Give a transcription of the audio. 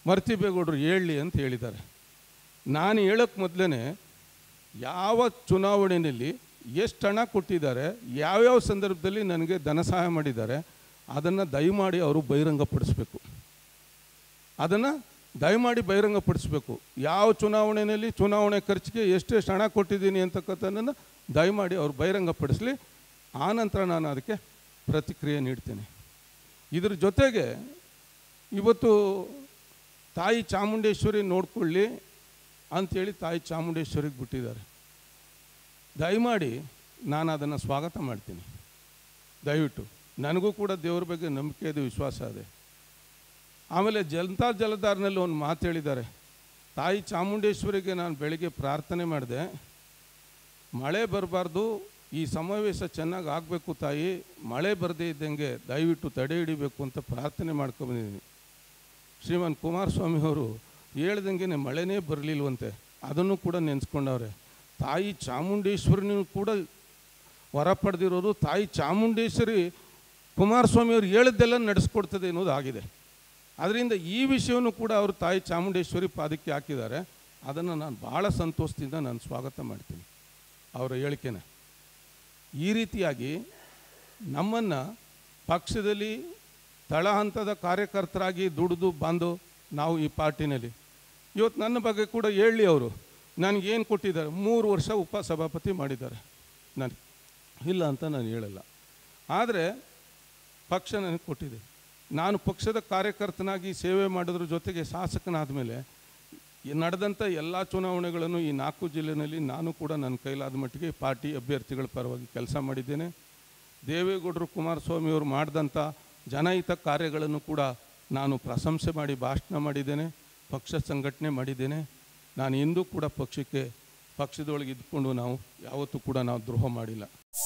ಮರ್ತಿಬೇಗೌಡರು ಹೇಳಲಿ ಅಂತ ಹೇಳಿದ್ದಾರೆ ನಾನು ಹೇಳೋಕ್ಕೆ ಮೊದಲೇ ಯಾವ ಚುನಾವಣೆಯಲ್ಲಿ ಎಷ್ಟು ಹಣ ಕೊಟ್ಟಿದ್ದಾರೆ ಯಾವ್ಯಾವ ಸಂದರ್ಭದಲ್ಲಿ ನನಗೆ ಧನ ಸಹಾಯ ಮಾಡಿದ್ದಾರೆ ಅದನ್ನು ದಯಮಾಡಿ ಅವರು ಬಹಿರಂಗಪಡಿಸ್ಬೇಕು ಅದನ್ನು ದಯಮಾಡಿ ಬಹಿರಂಗಪಡಿಸ್ಬೇಕು ಯಾವ ಚುನಾವಣೆಯಲ್ಲಿ ಚುನಾವಣೆ ಖರ್ಚಿಗೆ ಎಷ್ಟೆಷ್ಟು ಹಣ ಕೊಟ್ಟಿದ್ದೀನಿ ಅಂತಕ್ಕಂಥದ್ದನ್ನು ದಯಮಾಡಿ ಅವರು ಬಹಿರಂಗಪಡಿಸಲಿ ಆನಂತರ ನಾನು ಅದಕ್ಕೆ ಪ್ರತಿಕ್ರಿಯೆ ನೀಡ್ತೇನೆ ಇದ್ರ ಜೊತೆಗೆ ಇವತ್ತು ತಾಯಿ ಚಾಮುಂಡೇಶ್ವರಿ ನೋಡ್ಕೊಳ್ಳಿ ಅಂಥೇಳಿ ತಾಯಿ ಚಾಮುಂಡೇಶ್ವರಿಗೆ ಬಿಟ್ಟಿದ್ದಾರೆ ದಯಮಾಡಿ ನಾನು ಅದನ್ನು ಸ್ವಾಗತ ಮಾಡ್ತೀನಿ ದಯವಿಟ್ಟು ನನಗೂ ಕೂಡ ದೇವ್ರ ಬಗ್ಗೆ ನಂಬಿಕೆ ಇದೆ ವಿಶ್ವಾಸ ಇದೆ ಆಮೇಲೆ ಜನತಾ ಜಲಧಾರ್ನಲ್ಲಿ ಒಂದು ಮಾತು ಹೇಳಿದ್ದಾರೆ ತಾಯಿ ಚಾಮುಂಡೇಶ್ವರಿಗೆ ನಾನು ಬೆಳಿಗ್ಗೆ ಪ್ರಾರ್ಥನೆ ಮಾಡಿದೆ ಮಳೆ ಬರಬಾರ್ದು ಈ ಸಮಾವೇಶ ಚೆನ್ನಾಗಿ ಆಗಬೇಕು ತಾಯಿ ಮಳೆ ಬರದೇ ಇದ್ದಂಗೆ ದಯವಿಟ್ಟು ತಡೆ ಹಿಡಿಬೇಕು ಅಂತ ಪ್ರಾರ್ಥನೆ ಮಾಡ್ಕೊಂಬಂದಿದ್ದೀನಿ ಶ್ರೀಮಾನ್ ಕುಮಾರಸ್ವಾಮಿ ಅವರು ಹೇಳ್ದಂಗೆ ಮಳೆನೇ ಬರಲಿಲ್ವಂತೆ ಅದನ್ನು ಕೂಡ ನೆನೆಸ್ಕೊಂಡವ್ರೆ ತಾಯಿ ಚಾಮುಂಡೇಶ್ವರಿನೂ ಕೂಡ ವರ ಪಡೆದಿರೋದು ತಾಯಿ ಚಾಮುಂಡೇಶ್ವರಿ ಕುಮಾರಸ್ವಾಮಿ ಅವರು ಹೇಳಿದ್ದೆಲ್ಲ ನಡೆಸ್ಕೊಡ್ತದೆ ಅನ್ನೋದು ಆಗಿದೆ ಅದರಿಂದ ಈ ವಿಷಯವನ್ನು ಕೂಡ ಅವರು ತಾಯಿ ಚಾಮುಂಡೇಶ್ವರಿ ಪಾದಕ್ಕೆ ಹಾಕಿದ್ದಾರೆ ಅದನ್ನು ನಾನು ಭಾಳ ಸಂತೋಷದಿಂದ ನಾನು ಸ್ವಾಗತ ಮಾಡ್ತೀನಿ ಅವರ ಹೇಳಿಕೆನ ಈ ರೀತಿಯಾಗಿ ನಮ್ಮನ್ನು ಪಕ್ಷದಲ್ಲಿ ತಳ ಹಂತದ ಕಾರ್ಯಕರ್ತರಾಗಿ ದುಡಿದು ಬಂದು ನಾವು ಈ ಪಾರ್ಟಿನಲ್ಲಿ ಇವತ್ತು ನನ್ನ ಬಗ್ಗೆ ಕೂಡ ಹೇಳಿ ಅವರು ನನಗೇನು ಕೊಟ್ಟಿದ್ದಾರೆ ಮೂರು ವರ್ಷ ಉಪಸಭಾಪತಿ ಮಾಡಿದ್ದಾರೆ ನನಗೆ ಇಲ್ಲ ಅಂತ ನಾನು ಹೇಳಲ್ಲ ಆದರೆ ಪಕ್ಷ ನನಗೆ ಕೊಟ್ಟಿದೆ ನಾನು ಪಕ್ಷದ ಕಾರ್ಯಕರ್ತನಾಗಿ ಸೇವೆ ಮಾಡೋದ್ರ ಜೊತೆಗೆ ಶಾಸಕನಾದ ಮೇಲೆ ಈ ನಡೆದಂಥ ಎಲ್ಲ ಚುನಾವಣೆಗಳನ್ನು ಈ ನಾಲ್ಕು ಜಿಲ್ಲೆಯಲ್ಲಿ ನಾನು ಕೂಡ ನನ್ನ ಕೈಲಾದ ಮಟ್ಟಿಗೆ ಪಾರ್ಟಿ ಅಭ್ಯರ್ಥಿಗಳ ಪರವಾಗಿ ಕೆಲಸ ಮಾಡಿದ್ದೇನೆ ದೇವೇಗೌಡರು ಕುಮಾರಸ್ವಾಮಿ ಅವರು ಮಾಡಿದಂಥ ಜನಹಿತ ಕಾರ್ಯಗಳನ್ನು ಕೂಡ ನಾನು ಪ್ರಶಂಸೆ ಮಾಡಿ ಭಾಷಣ ಮಾಡಿದ್ದೇನೆ ಪಕ್ಷ ಸಂಘಟನೆ ಮಾಡಿದ್ದೇನೆ ನಾನು ಎಂದೂ ಕೂಡ ಪಕ್ಷಕ್ಕೆ ಪಕ್ಷದೊಳಗೆ ಇದ್ಕೊಂಡು ನಾವು ಯಾವತ್ತೂ ಕೂಡ ನಾವು ದ್ರೋಹ ಮಾಡಿಲ್ಲ